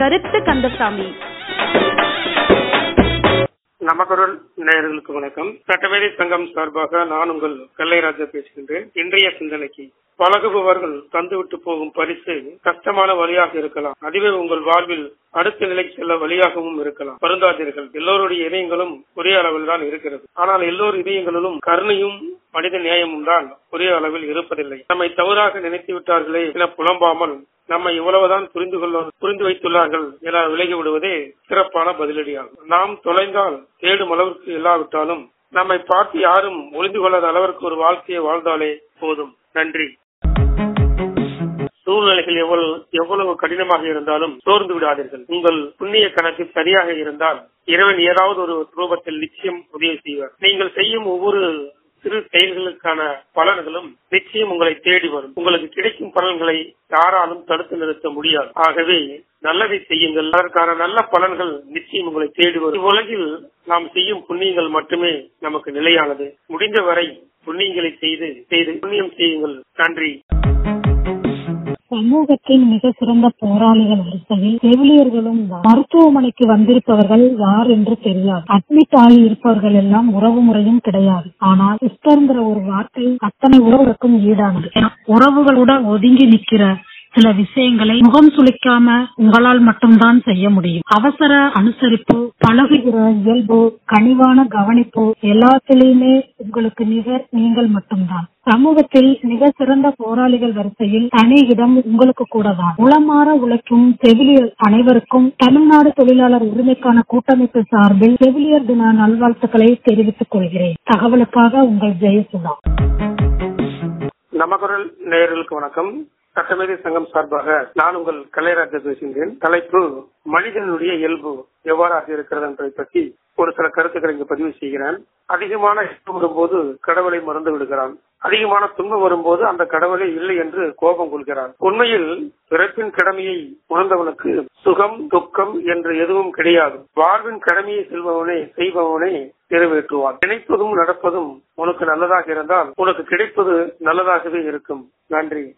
கருத்து கந்தசாமி நமக்குரல் நேயர்களுக்கு வணக்கம் சட்டமேதை சங்கம் சார்பாக நான் உங்கள் கல்லைராஜா பேசுகின்றேன் இன்றைய சிந்தனைக்கு பழகுபவர்கள் தந்துவிட்டு போகும் பரிசு கஷ்டமான வழியாக இருக்கலாம் அதுவே உங்கள் வாழ்வில் அடுத்த நிலைக்கு செல்ல வழியாகவும் இருக்கலாம் வருந்தாதீர்கள் எல்லோருடைய இதயங்களும் ஒரே அளவில் தான் இருக்கிறது ஆனால் எல்லோர் இதயங்களிலும் கருணையும் மனித நியாயமும் தான் ஒரே அளவில் இருப்பதில்லை நம்மை தவறாக நினைத்து விட்டார்களே என புலம்பாமல் நம்மை இவ்வளவுதான் புரிந்து கொள்ள புரிந்து வைத்துள்ளார்கள் என விலகி விடுவதே சிறப்பான பதிலடியாகும் நாம் தொலைந்தால் தேடும் அளவிற்கு இல்லாவிட்டாலும் நம்மை பார்த்து யாரும் ஒளிந்து கொள்ளாத அளவிற்கு ஒரு வாழ்க்கையை வாழ்ந்தாலே போதும் நன்றி சூழ்நிலைகள் எவ்வளவு எவ்வளவு கடினமாக இருந்தாலும் சோர்ந்து விடாதீர்கள் உங்கள் புண்ணிய கணக்கு சரியாக இருந்தால் இறைவன் ஏதாவது ஒரு ரூபத்தில் நிச்சயம் உதவி செய்வார் நீங்கள் செய்யும் ஒவ்வொரு சிறு செயல்களுக்கான பலன்களும் நிச்சயம் உங்களை தேடி வரும் உங்களுக்கு கிடைக்கும் பலன்களை யாராலும் தடுத்து நிறுத்த முடியாது ஆகவே நல்லதை செய்யுங்கள் அதற்கான நல்ல பலன்கள் நிச்சயம் உங்களை தேடி வரும் உலகில் நாம் செய்யும் புண்ணியங்கள் மட்டுமே நமக்கு நிலையானது முடிந்தவரை புண்ணியங்களை செய்து செய்து புண்ணியம் செய்யுங்கள் நன்றி சமூகத்தின் மிக சிறந்த போராளிகள் வரிசையில் செவிலியர்களும் தான். மருத்துவமனைக்கு வந்திருப்பவர்கள் யார் என்று தெரியாது அட்மிட் ஆகி இருப்பவர்கள் எல்லாம் உறவு முறையும் கிடையாது ஆனால் சிஸ்டர்ங்கிற ஒரு வார்த்தை அத்தனை உறவுகளுக்கும் ஈடானது உறவுகளுடன் ஒதுங்கி நிக்கிற சில விஷயங்களை முகம் சுளிக்காம உங்களால் மட்டும்தான் செய்ய முடியும் அவசர அனுசரிப்பு பழகுகிற இயல்பு கனிவான கவனிப்பு எல்லாத்திலையுமே உங்களுக்கு நிகர் நீங்கள் மட்டும்தான் சமூகத்தில் மிக சிறந்த போராளிகள் வரிசையில் தனி இடம் உங்களுக்கு கூட தான் உளமாற உழைக்கும் செவிலியர் அனைவருக்கும் தமிழ்நாடு தொழிலாளர் உரிமைக்கான கூட்டமைப்பு சார்பில் செவிலியர் தின நல்வாழ்த்துக்களை தெரிவித்துக் கொள்கிறேன் தகவலுக்காக உங்கள் ஜெயசுதா நமக்குரல் நேயர்களுக்கு வணக்கம் சட்டமேதை சங்கம் சார்பாக நான் உங்கள் கலைராஜா பேசுகின்றேன் தலைப்பு மனிதனுடைய இயல்பு எவ்வாறாக இருக்கிறது என்பதை பற்றி ஒரு சில கருத்துக்களை இங்கு பதிவு செய்கிறேன் அதிகமான இன்பம் வரும்போது கடவுளை மறந்து விடுகிறான் அதிகமான துன்பம் வரும்போது அந்த கடவுளே இல்லை என்று கோபம் கொள்கிறான் உண்மையில் பிறப்பின் கடமையை உணர்ந்தவனுக்கு சுகம் துக்கம் என்று எதுவும் கிடையாது வாழ்வின் கடமையை செல்பவனே செய்பவனே நிறைவேற்றுவான் நினைப்பதும் நடப்பதும் உனக்கு நல்லதாக இருந்தால் உனக்கு கிடைப்பது நல்லதாகவே இருக்கும் நன்றி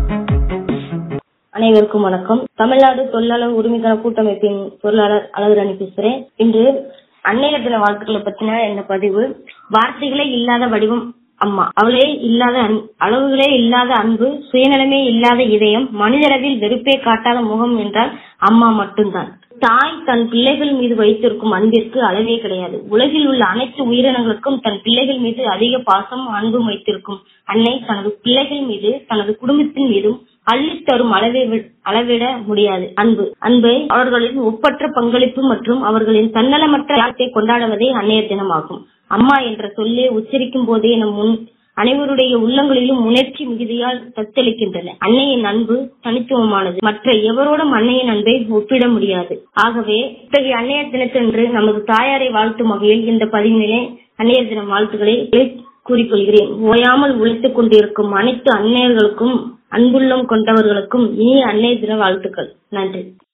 அனைவருக்கும் வணக்கம் தமிழ்நாடு தொழிலாளர் உரிமைக்கான கூட்டமைப்பின் பொருளாளர் அழகுராணி பேசுறேன் இன்று அன்னையர் தின வாழ்த்துக்களை பத்தின இந்த பதிவு வார்த்தைகளே இல்லாத வடிவம் அம்மா அவளே இல்லாத அன்- அளவுகளே இல்லாத அன்பு சுயநலமே இல்லாத இதயம் மனிதளவில் வெறுப்பே காட்டாத முகம் என்றால் அம்மா மட்டும்தான் தாய் தன் பிள்ளைகள் மீது வைத்திருக்கும் அன்பிற்கு அளவே கிடையாது உலகில் உள்ள அனைத்து உயிரினங்களுக்கும் தன் பிள்ளைகள் மீது அதிக பாசம் அன்பும் வைத்திருக்கும் அன்னை தனது பிள்ளைகள் மீது தனது குடும்பத்தின் மீதும் அள்ளித் தரும் அளவை வி- அளவிட முடியாது அன்பு அன்பை அவர்களின் ஒப்பற்ற பங்களிப்பு மற்றும் அவர்களின் தன்னலமற்ற தியாகத்தை கொண்டாடுவதே அன்னையர் தினமாகும் அம்மா என்ற சொல்லே உச்சரிக்கும் போதே நம் முன் அனைவருடைய உள்ளங்களிலும் உணர்ச்சி மிகுதியால் தத்தளிக்கின்றன அன்னையின் அன்பு தனித்துவமானது மற்ற எவரோடும் அன்னையின் அன்பை ஒப்பிட முடியாது ஆகவே இத்தகைய அன்னையர் தினத்தன்று நமது தாயாரை வாழ்த்தும் வகையில் இந்த பதிவினிலே அன்னையர் தின வாழ்த்துக்களை கூறிக்கொள்கிறேன் ஓயாமல் உழைத்துக் கொண்டிருக்கும் அனைத்து அன்னையர்களுக்கும் அன்புள்ளம் கொண்டவர்களுக்கும் இனிய அன்னையர் தின வாழ்த்துக்கள் நன்றி